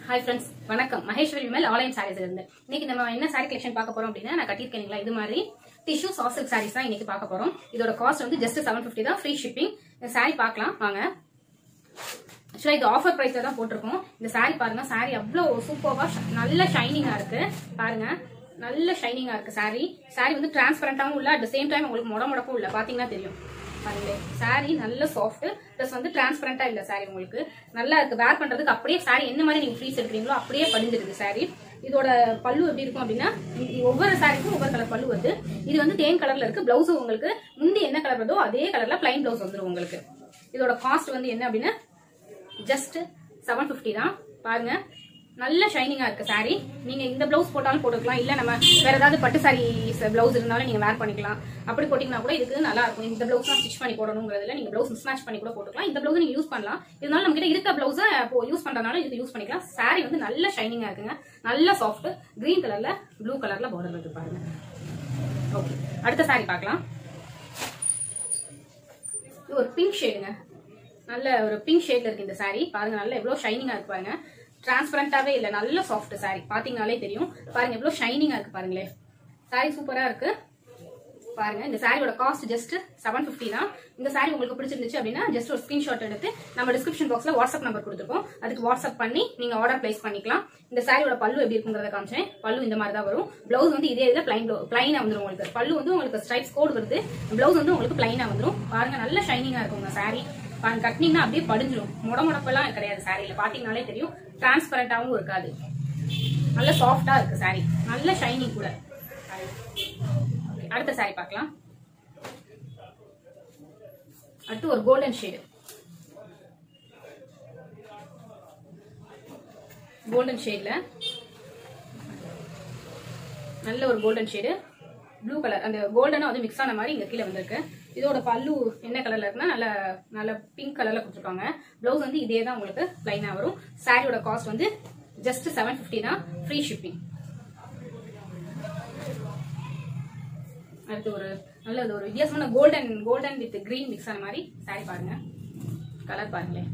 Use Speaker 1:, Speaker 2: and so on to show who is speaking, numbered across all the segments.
Speaker 1: hi friends வணக்கம் மகேஸ்வரி மேல் online saris இருந்து இன்னைக்கு நம்ம என்ன சாரி கலெக்ஷன் பார்க்க போறோம் அப்படின்னா நான் கட்டியிருக்கேன் இது மாதிரி டிஷ்யூ சாஃப்ட் சில்க் சாரீஸ் தான் இன்னைக்கு பார்க்க போறோம் இதோட காஸ்ட் வந்து ஜஸ்ட் செவன் ஃபிஃப்டி தான் ஃப்ரீ ஷிப்பிங் இந்த சாரி பார்க்கலாம் வாங்க ஆக்சுவலாக இது ஆஃபர் ப்ரைஸ்ல தான் போட்டிருக்கோம் இந்த சாரி பாருங்க சாரி அவ்வளோ சூப்பர்வா நல்ல ஷைனிங்கா இருக்கு பாருங்க நல்ல ஷைனிங்கா இருக்கு சாரி சாரி வந்து டிரான்ஸ்பரண்டாவும் இல்ல அட் த சேம் டைம் உங்களுக்கு முட முடப்பும் இல்ல பாத்தீங்கன்னா தெரியும் பாருங்களே சாரி நல்ல சாஃப்ட் ப்ளஸ் வந்து டிரான்ஸ்பரண்டா இல்ல சாரி உங்களுக்கு நல்லா இருக்கு வேர் பண்றதுக்கு அப்படியே சாரி என்ன மாதிரி நீங்க ஃப்ரீஸ் எடுக்கிறீங்களோ அப்படியே படிஞ்சிருக்கு சாரி இதோட பல்லு எப்படி இருக்கும் அப்படின்னா இ- ஒவ்வொரு சாரிக்கும் ஒவ்வொரு கலர் பல்லு வருது இது வந்து தேன் கலர்ல இருக்கு பிளவுஸ் உங்களுக்கு முந்தி என்ன கலர் வருதோ அதே கலர்ல பிளைன் பிளவுஸ் வந்துரும் உங்களுக்கு இதோட காஸ்ட் வந்து என்ன அப்படின்னா ஜஸ்ட் செவன் ஃபிஃப்டி தான் பாருங்க நல்ல ஷைனிங்கா இருக்கு saree நீங்க இந்த பிளவுஸ் போட்டாலும் போட்டுக்கலாம் இல்ல நம்ம வேற ஏதாவது பட்டு சாரி பிளவுஸ் இருந்தாலும் நீங்க வேர் பண்ணிக்கலாம் அப்படி போட்டீங்கன்னா கூட இதுக்கு நல்லா இருக்கும் இந்த பிளவுஸ் தான் ஸ்டிச் பண்ணி போடணுங்கிறதுல நீங்க பிளவுஸ் மிஸ்மேட்ச் பண்ணி கூட போட்டுக்கலாம் இந்த பிளவுஸ் நீங்க யூஸ் பண்ணலாம் இருந்தாலும் நம்ம கிட்ட இருக்க பிளவுஸ யூஸ் பண்றதுனால இது யூஸ் பண்ணிக்கலாம் saree வந்து நல்ல ஷைனிங்கா இருக்குங்க நல்ல சாஃப்ட் கிரீன் கலர்ல ப்ளூ கலர்ல பார்டர் இருக்கு பாருங்க ஓகே அடுத்த saree பார்க்கலாம் இது ஒரு பிங்க் ஷேடுங்க நல்ல ஒரு பிங்க் ஷேட்ல இருக்கு இந்த saree பாருங்க நல்ல எவ்வளவு ஷைனிங்கா இருக்கு பாருங்க டிரான்ஸ்பரண்டாவே இல்ல நல்ல சாஃப்ட் saree பாத்தீங்கனாலே தெரியும் பாருங்க எவ்வளவு ஷைனிங்கா இருக்கு பாருங்களேன் saree சூப்பரா இருக்கு பாருங்க இந்த சாரியோட காஸ்ட் ஜஸ்ட் செவன் ஃபிஃப்டி தான் இந்த சாரி உங்களுக்கு பிடிச்சிருந்துச்சு அப்படின்னா ஜஸ்ட் ஒரு ஸ்கிரீன்ஷாட் எடுத்து நம்ம டிஸ்கிரிப்ஷன் பாக்ஸ்ல வாட்ஸ்அப் நம்பர் கொடுத்துருக்கோம் அதுக்கு வாட்ஸ்அப் பண்ணி நீங்க ஆர்டர் பிளேஸ் பண்ணிக்கலாம் இந்த சாரியோட பல்லு எப்படி இருக்குங்கிறத காமிச்சேன் பல்லு இந்த மாதிரி தான் வரும் பிளவுஸ் வந்து இதே இதுல பிளைன் பிளைனா வந்துரும் உங்களுக்கு பல்லு வந்து உங்களுக்கு ஸ்ட்ரைப்ஸ் கோட் வருது பிளவுஸ் வந்து உங்களுக்கு பிளைனா வந்துரும் பாருங்க நல்ல ஷைனிங்கா இருக்கும் உங்க சாரி பாருங்க கட்டினீங்கன்னா அப்படியே படிஞ்சிரும் முட முடப்பெல்லாம் கிடையாது சாரியில பாத்தீங்கனாலே தெரியும் டிரான்ஸ்பரண்டாவும் இருக்காது நல்ல சாஃப்டா இருக்கு சாரி நல்ல ஷைனிங் கூட அடுத்த சாரி பார்க்கலாம் அடுத்து ஒரு கோல்டன் ஷேடு கோல்டன் ஷேட்ல நல்ல ஒரு கோல்டன் ஷேடு ப்ளூ கலர் அந்த கோல்டனா வந்து மிக்ஸ் ஆன மாதிரி இங்க கீழே வந்திருக்கு இதோட பல்லு என்ன கலர்ல இருக்குன்னா நல்ல நல்ல பிங்க் கலர்ல கொடுத்துருக்காங்க ப்ளவுஸ் வந்து இதே தான் உங்களுக்கு லைனா வரும் சாரியோட காஸ்ட் வந்து ஜஸ்ட் செவன் ஃபிஃப்டி தான் ஃப்ரீ ஷிப்பிங் அடுத்து ஒரு நல்ல ஒரு வித்தியாசமான golden golden with green mix ஆன மாதிரி சாரி பாருங்க கலர் பாருங்களேன்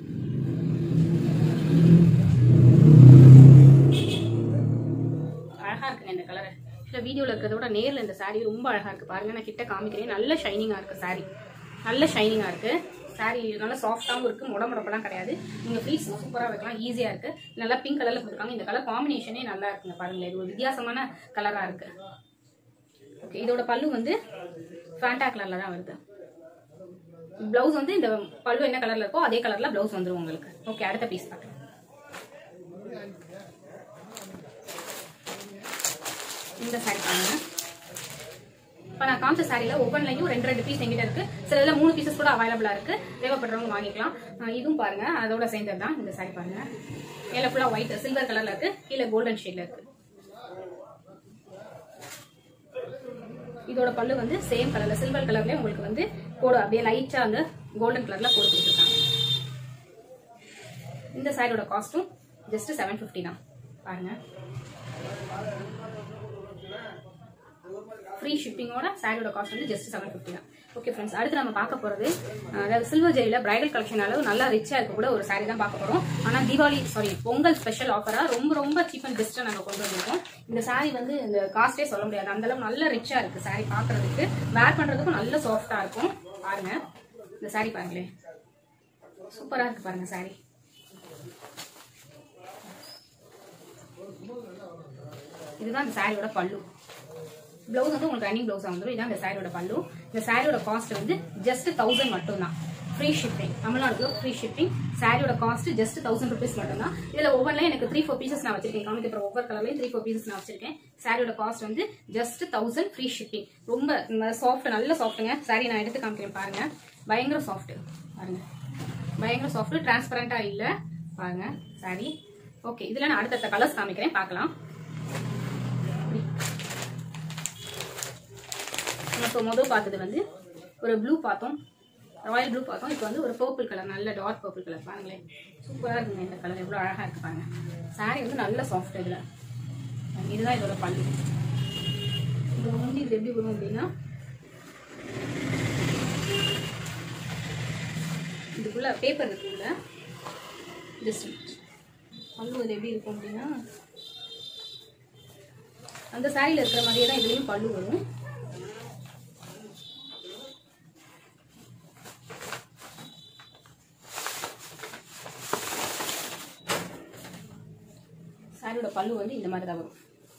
Speaker 1: அழகா இருக்குங்க இந்த கலர் இல்லை வீடியோவில் இருக்கிறத விட நேரில் இந்த saree ரொம்ப அழகா இருக்கு பாருங்க நான் கிட்ட காமிக்கிறேன் நல்ல ஷைனிங்கா இருக்கு saree நல்ல ஷைனிங்கா இருக்கு saree நல்ல சாஃப்டாகவும் இருக்கு முட முடப்பெல்லாம் கிடையாது நீங்க ஃப்ளீஸ் சூப்பராக வைக்கலாம் ஈஸியா இருக்கு நல்லா பிங்க் கலர்ல கொடுத்துருக்காங்க இந்த கலர் காம்பினேஷனே நல்லா இருக்குங்க பாருங்களேன் இது ஒரு வித்தியாசமான கலரா இருக்கு ஓகே இதோட பல்லு வந்து ஃபேண்டா கலர்ல தான் வருது பிளவுஸ் வந்து இந்த பல்லு என்ன கலர்ல இருக்கோ அதே கலர்ல பிளவுஸ் வந்துரும் உங்களுக்கு ஓகே அடுத்த பீஸ் பார்க்கலாம் இந்த சாரி பாருங்க இப்போ நான் காமிச்ச சாரியில ஒவ்வொன்றையும் ரெண்டு ரெண்டு பீஸ் எங்கிட்ட இருக்கு சில இதில் மூணு பீசஸ் கூட அவைலபிளா இருக்கு தேவைப்படுறவங்க வாங்கிக்கலாம் அஹ் இதுவும் பாருங்க அதோட சேர்ந்தது தான் இந்த சாரி பாருங்க மேல ஃபுல்லா ஒயிட் சில்வர் கலர்ல இருக்கு கீழே கோல்டன் ஷேட்ல இருக்கு இதோட பல்லு வந்து சேம் கலர்ல சில்வர் கலர்லயே உங்களுக்கு வந்து கோடு அப்படியே லைட்டா அந்த கோல்டன் கலர்ல கோடு கொடுத்துருக்காங்க இந்த சாரியோட காஸ்ட்டும் ஜஸ்ட் செவன் ஃபிஃப்டி தான் பாருங்க ஃப்ரீ ஷிப்பிங்கோட சாரியோட காஸ்ட் வந்து ஜஸ்ட் செவன் ஃபிஃப்டி தான் ஓகே ஃப்ரெண்ட்ஸ் அடுத்து நம்ம பார்க்க போகிறது அதாவது சில்வர் ஜெரியில் பிரைடல் கலெக்ஷன் அளவு நல்லா ரிச்சாக இருக்க கூட ஒரு சாரி தான் பார்க்க போகிறோம் ஆனால் தீபாவளி சாரி பொங்கல் ஸ்பெஷல் ஆஃபராக ரொம்ப ரொம்ப சீப் அண்ட் பெஸ்ட்டாக நாங்கள் கொண்டு வந்திருக்கோம் இந்த சாரி வந்து இந்த காஸ்ட்டே சொல்ல முடியாது அந்த அளவு நல்ல ரிச்சாக இருக்குது சாரி பார்க்கறதுக்கு வேர் பண்ணுறதுக்கும் நல்ல சாஃப்டாக இருக்கும் பாருங்க இந்த சாரி பாருங்களேன் சூப்பராக இருக்கு பாருங்க சாரி இதுதான் இந்த சாரியோட பல்லு பிளவுஸ் வந்து உங்களுக்கு ரன்னிங் பிளவுஸ் வந்துடும் இதான் இந்த சாரியோட பல்லு இந்த சாரியோட காஸ்ட் வந்து ஜஸ்ட் தௌசண்ட் மட்டும் தான் ஃப்ரீ ஷிப்பிங் தமிழ்நாடுல ஃப்ரீ ஷிப்பிங் சாரியோட காஸ்ட் ஜஸ்ட் தௌசண்ட் ருபீஸ் மட்டும் தான் இதுல ஒவ்வொன்றுல எனக்கு த்ரீ ஃபோர் பீசஸ் நான் வச்சிருக்கேன் காமிக்க அப்புறம் ஒவ்வொரு கலர்லயும் த்ரீ ஃபோர் பீசஸ் நான் வச்சிருக்கேன் சாரியோட காஸ்ட் வந்து ஜஸ்ட் தௌசண்ட் ஃப்ரீ ஷிப்பிங் ரொம்ப சாஃப்ட் நல்ல சாஃப்ட்டுங்க சாரி நான் எடுத்து காமிக்கிறேன் பாருங்க பயங்கர சாஃப்ட் பாருங்க பயங்கர சாஃப்ட் டிரான்ஸ்பரண்டா இல்ல பாருங்க சாரி ஓகே இதுல நான் அடுத்தடுத்த கலர்ஸ் காமிக்கிறேன் பார்க்கலாம் நம்ம இப்போ முதல் பார்த்தது வந்து ஒரு ப்ளூ பார்த்தோம் ராயல் ப்ளூ பார்த்தோம் இப்போ வந்து ஒரு பர்பிள் கலர் நல்ல டார்க் பர்பிள் கலர் பாருங்களேன் சூப்பராக இருக்குங்க இந்த கலர் எவ்வளோ அழகாக இருக்கு பாருங்க சாரி வந்து நல்ல சாஃப்ட் இதில் இதுதான் இதோட பல்லு இது வந்து இது எப்படி வரும் அப்படின்னா இதுக்குள்ள பேப்பர் இருக்குல்ல ஜஸ்ட் பல்லு அது எப்படி இருக்கும் அப்படின்னா அந்த சாரியில் இருக்கிற மாதிரியே தான் இதுலேயும் பல்லு வரும் சாரியோட பல்லு வந்து இந்த மாதிரி தான் வரும்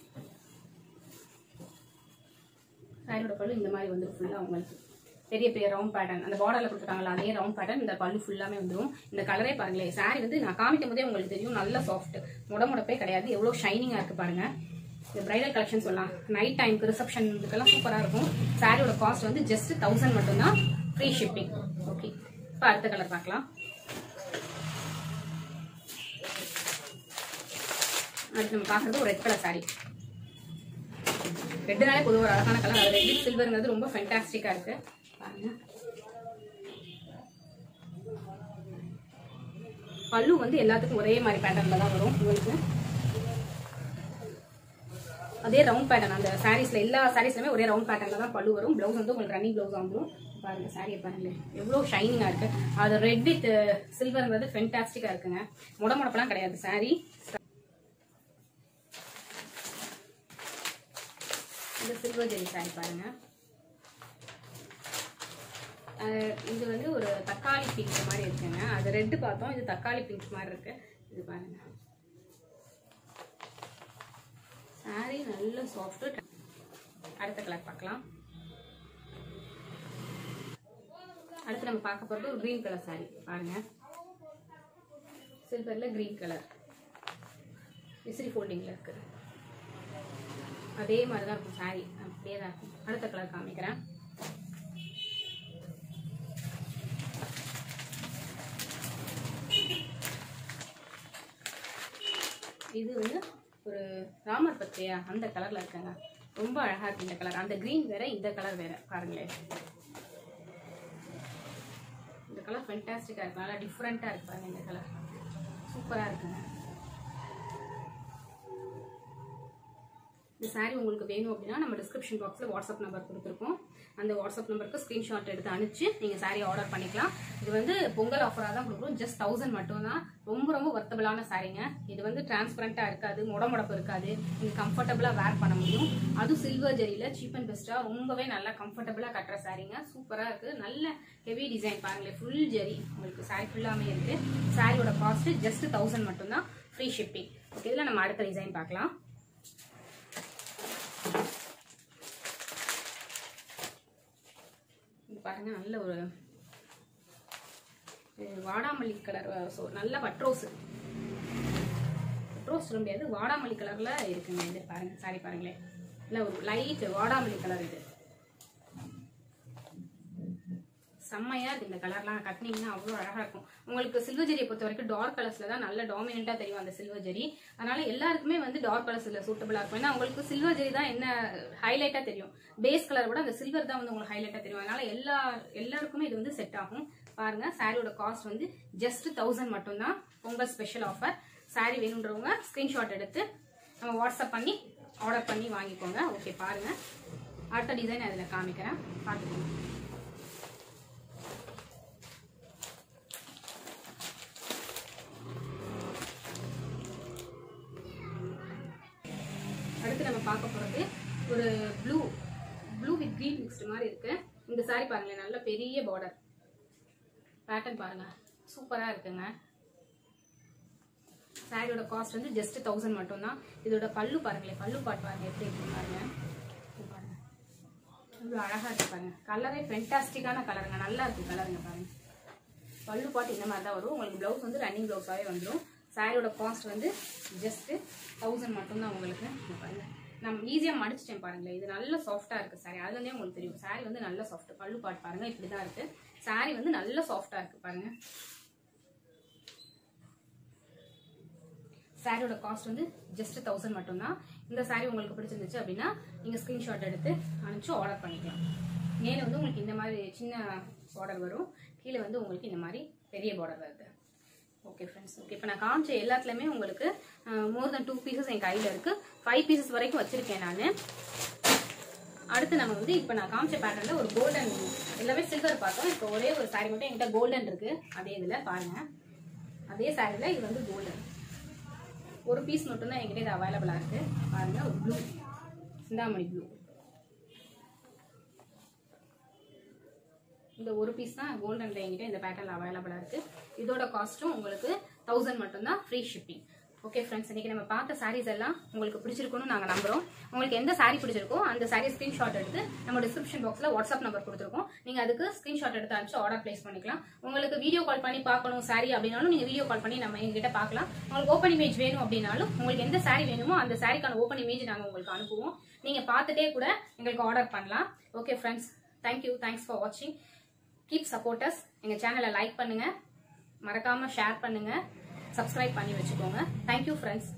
Speaker 1: சாரியோட பல்லு இந்த மாதிரி வந்துடும் ஃபுல்லாக உங்களுக்கு பெரிய பெரிய ரவுண்ட் பேட்டர்ன் அந்த பார்டரில் கொடுத்துருக்காங்களா அதே ரவுண்ட் பேட்டர்ன் இந்த பல்லு ஃபுல்லாமே வந்துடும் இந்த கலரே பாருங்களேன் சாரி வந்து நான் காமிக்கும் போதே உங்களுக்கு தெரியும் நல்ல சாஃப்ட் முட முடப்பே கிடையாது எவ்வளோ ஷைனிங்காக இருக்குது பாருங்க இந்த பிரைடல் கலெக்ஷன் சொல்லலாம் நைட் டைம்க்கு ரிசப்ஷன் இதுக்கெல்லாம் சூப்பராக இருக்கும் சாரியோட காஸ்ட் வந்து ஜஸ்ட் தௌசண்ட் மட்டும்தான் ஃப்ரீ ஷிப்பிங் ஓகே இப்போ அடுத்த கலர் பார்க்கலாம் அடுத்து நம்ம பார்க்குறது ஒரு ரெட் கலர் சாரி ரெட்டுனாலே பொதுவாக ஒரு அழகான கலர் அது ரெட் சில்வருங்கிறது ரொம்ப ஃபென்டாஸ்டிக்காக இருக்கு பாருங்க பல்லு வந்து எல்லாத்துக்கும் ஒரே மாதிரி பேட்டர்னில் தான் வரும் உங்களுக்கு அதே ரவுண்ட் பேட்டர்ன் அந்த சாரீஸ்ல எல்லா சாரீஸ்லுமே ஒரே ரவுண்ட் பேட்டர்ல தான் பல்லு வரும் ப்ளவுஸ் வந்து உங்களுக்கு ரன்னிங் ப்ளவுஸ் வந்துடும் பாருங்க சாரியை பாருங்களேன் எவ்வளோ ஷைனிங்காக இருக்கு அது ரெட் வித் சில்வருங்கிறது ஃபென்டாஸ்டிக்காக இருக்குங்க முட முடப்பெல்லாம் கிடையாது சாரி இந்த சில்வர் ஜெரி சாரி பாருங்க அஹ் இது வந்து ஒரு தக்காளி பிங்க் மாதிரி இருக்குங்க அது ரெட்டு பார்த்தோம் இது தக்காளி பிங்க் மாதிரி இருக்கு இது பாருங்க சாரி நல்ல சாஃப்ட் அடுத்த கலர் பார்க்கலாம் அடுத்து நம்ம பார்க்க போறது ஒரு கிரீன் கலர் சாரி பாருங்க சில்வர்ல கிரீன் கலர் விசிறி ஃபோல்டிங்ல இருக்கு அதே மாதிரி தான் இருக்கும் சாரி அப்படியே தான் இருக்கும் அடுத்த கலர் காமிக்கிறேன் இது வந்து ஒரு ராமர் பச்சையா அந்த கலர்ல இருக்குங்க ரொம்ப அழகா இருக்கு இந்த கலர் அந்த கிரீன் வேற இந்த கலர் வேற பாருங்களேன் இந்த கலர் ஃபென்டாஸ்டிக்கா இருக்கு நல்லா டிஃப்ரெண்டா இருக்கு பாருங்க இந்த கலர் சூப்பரா இருக்குங்க இந்த saree உங்களுக்கு வேணும் அப்படின்னா நம்ம டிஸ்கிரிப்ஷன் பாக்ஸில் வாட்ஸ்அப் நம்பர் கொடுத்துருக்கோம் அந்த வாட்ஸ்அப் நம்பருக்கு ஸ்க்ரீன்ஷாட் எடுத்து அனுப்பிச்சு நீங்கள் saree ஆர்டர் பண்ணிக்கலாம் இது வந்து பொங்கல் ஆஃபராக தான் கொடுக்குறோம் ஜஸ்ட் தௌசண்ட் மட்டும்தான் ரொம்ப ரொம்ப ஒர்த்தபிளான சாரீங்க இது வந்து டிரான்ஸ்பரண்ட்டாக இருக்காது முட முடப்பு இருக்காது நீங்கள் கம்ஃபர்டபுளாக வேர் பண்ண முடியும் அதுவும் சில்வர் ஜெரியில் சீப் அண்ட் பெஸ்ட்டாக ரொம்பவே நல்லா கம்ஃபர்டபுளாக கட்டுற சாரீங்க சூப்பராக இருக்குது நல்ல ஹெவி டிசைன் பாருங்களேன் ஃபுல் ஜெரி உங்களுக்கு saree ஃபுல்லாமே இருக்குது சாரியோட காஸ்ட்டு ஜஸ்ட் தௌசண்ட் மட்டும்தான் ஃப்ரீ ஷிப்பிங் ஓகே இதில் நம்ம அடுத்த டிசைன் பார்க்கலாம் இது பாருங்க நல்ல ஒரு இது வாடாமல்லி கலர் ஸோ நல்ல பட்ரோஸ் பட்ரோஸ் சொல்ல முடியாது வாடாமல்லி கலர்ல இருக்குங்க இது பாருங்க சாரி பாருங்களேன் இல்லை ஒரு லைட் வாடாமல்லி கலர் இது செம்மையா இருக்கு இந்த கலர்லாம் கட்டினீங்கன்னா அவ்வளோ அழகா இருக்கும் உங்களுக்கு சில்வர் ஜெரியை பொறுத்த வரைக்கும் டார்க் கலர்ஸ்ல தான் நல்ல டாமினண்டா தெரியும் அந்த சில்வர் ஜெரி அதனால எல்லாருக்குமே வந்து டார்க் கலர்ஸ்ல சூட்டபிளா இருக்கும் ஏன்னா உங்களுக்கு சில்வர் ஜெரி தான் என்ன ஹைலைட்டா தெரியும் பேஸ் கலர் விட அந்த சில்வர் தான் வந்து உங்களுக்கு ஹைலைட்டா தெரியும் அதனால எல்லா எல்லாருக்குமே இது வந்து செட் ஆகும் பாருங்க சாரியோட காஸ்ட் வந்து ஜஸ்ட் தௌசண்ட் மட்டும்தான் பொங்கல் ஸ்பெஷல் ஆஃபர் சாரி வேணுன்றவங்க ஸ்கிரீன்ஷாட் எடுத்து நம்ம வாட்ஸ்அப் பண்ணி ஆர்டர் பண்ணி வாங்கிக்கோங்க ஓகே பாருங்க அடுத்த டிசைன் அதில் காமிக்கிறேன் பார்த்துக்கோங்க அடுத்து நம்ம பார்க்க போறது ஒரு blue blue with green mixed மாதிரி இருக்கு இந்த saree பாருங்களேன் நல்ல பெரிய பார்டர் பேட்டர்ன் பாருங்க சூப்பரா இருக்குங்க சாரியோட காஸ்ட் வந்து ஜஸ்ட் தௌசண்ட் மட்டும்தான் இதோட பல்லு பாருங்களேன் பல்லு பாட்டு பாருங்க எப்படி இருக்கு பாருங்க இது பாருங்க இவ்வளோ அழகா இருக்கு பாருங்க கலரே ஃபென்டாஸ்டிக்கான கலருங்க நல்லா இருக்கு கலருங்க பாருங்க பல்லு பாட்டு இந்த மாதிரி தான் வரும் உங்களுக்கு ப்ளவுஸ் வந்து ரன்னிங் ப்ளவுஸாகவே வந்துடும் சாரியோட காஸ்ட் வந்து ஜஸ்ட் தௌசண்ட் மட்டும்தான் உங்களுக்கு இங்க பாருங்க நம்ம ஈஸியாக மடிச்சிட்டேன் பாருங்களேன் இது நல்ல சாஃப்டாக இருக்குது சாரி அதுலேருந்தே உங்களுக்கு தெரியும் சாரி வந்து நல்ல சாஃப்ட் பல்லு பாட்டு பாருங்க இப்படி தான் இருக்குது சாரி வந்து நல்ல சாஃப்டாக இருக்குது பாருங்க சாரியோட காஸ்ட் வந்து ஜஸ்ட் தௌசண்ட் மட்டும்தான் இந்த சாரி உங்களுக்கு பிடிச்சிருந்துச்சு அப்படின்னா நீங்கள் ஸ்க்ரீன்ஷாட் எடுத்து அனுப்பிச்சு ஆர்டர் பண்ணிக்கலாம் மேலே வந்து உங்களுக்கு இந்த மாதிரி சின்ன பார்டர் வரும் கீழே வந்து உங்களுக்கு இந்த மாதிரி பெரிய பார்டர் வருது ஓகே ஃப்ரெண்ட்ஸ் ஓகே இப்போ நான் காமிச்ச எல்லாத்துலேயுமே உங்களுக்கு மோர் தென் டூ பீசஸ் என் கையில் இருக்குது ஃபைவ் பீசஸ் வரைக்கும் வச்சுருக்கேன் நான் அடுத்து நம்ம வந்து இப்போ நான் காமிச்ச பேட்டர்னில் ஒரு கோல்டன் எல்லாமே சில்வர் பார்த்தோம் இப்போ ஒரே ஒரு சாரி மட்டும் என்கிட்ட கோல்டன் இருக்குது அதே இதில் பாருங்கள் அதே சாரியில் இது வந்து கோல்டன் பீஸ் மட்டும்தான் என்கிட்ட இது அவைலபிளாக இருக்கு பாருங்க ஒரு ப்ளூ சிந்தாமணி ப்ளூ இந்த ஒரு பீஸ் தான் கோல்டன்ல என்கிட்ட இந்த பேட்டர்ல அவைலபிளாக இருக்கு இதோட காஸ்ட்டும் உங்களுக்கு தௌசண்ட் மட்டும்தான் ஃப்ரீ ஷிப்பிங் ஓகே ஃப்ரெண்ட்ஸ் இன்னைக்கு நம்ம பார்த்த சாரீஸ் எல்லாம் உங்களுக்கு பிடிச்சிருக்கும்னு நாங்கள் நம்புறோம் உங்களுக்கு எந்த சாரீ பிடிச்சிருக்கோ அந்த சாரீ ஸ்க்ரீன்ஷாட் எடுத்து நம்ம டிஸ்கிரிப்ஷன் பாக்ஸில் வாட்ஸ்அப் நம்பர் கொடுத்துருக்கோம் நீங்கள் அதுக்கு ஸ்க்ரீன்ஷாட் எடுத்து அனுப்பிச்சு ஆர்டர் பிளேஸ் பண்ணிக்கலாம் உங்களுக்கு வீடியோ கால் பண்ணி பார்க்கணும் சாரீ அப்படின்னாலும் நீங்கள் வீடியோ கால் பண்ணி நம்ம எங்ககிட்ட பார்க்கலாம் உங்களுக்கு ஓப்பன் இமேஜ் வேணும் அப்படின்னாலும் உங்களுக்கு எந்த சாரீ வேணுமோ அந்த சாரீக்கான ஓப்பன் இமேஜ் நாங்கள் உங்களுக்கு அனுப்புவோம் நீங்கள் பார்த்துட்டே கூட எங்களுக்கு ஆர்டர் பண்ணலாம் okay friends thank you thanks for வாட்சிங் கீப் சப்போர்ட்டர்ஸ் எங்கள் சேனலை லைக் பண்ணுங்கள் மறக்காமல் ஷேர் பண்ணுங்கள் சப்ஸ்கிரைப் பண்ணி வச்சுக்கோங்க தேங்க்யூ ஃப்ரெண்ட்ஸ்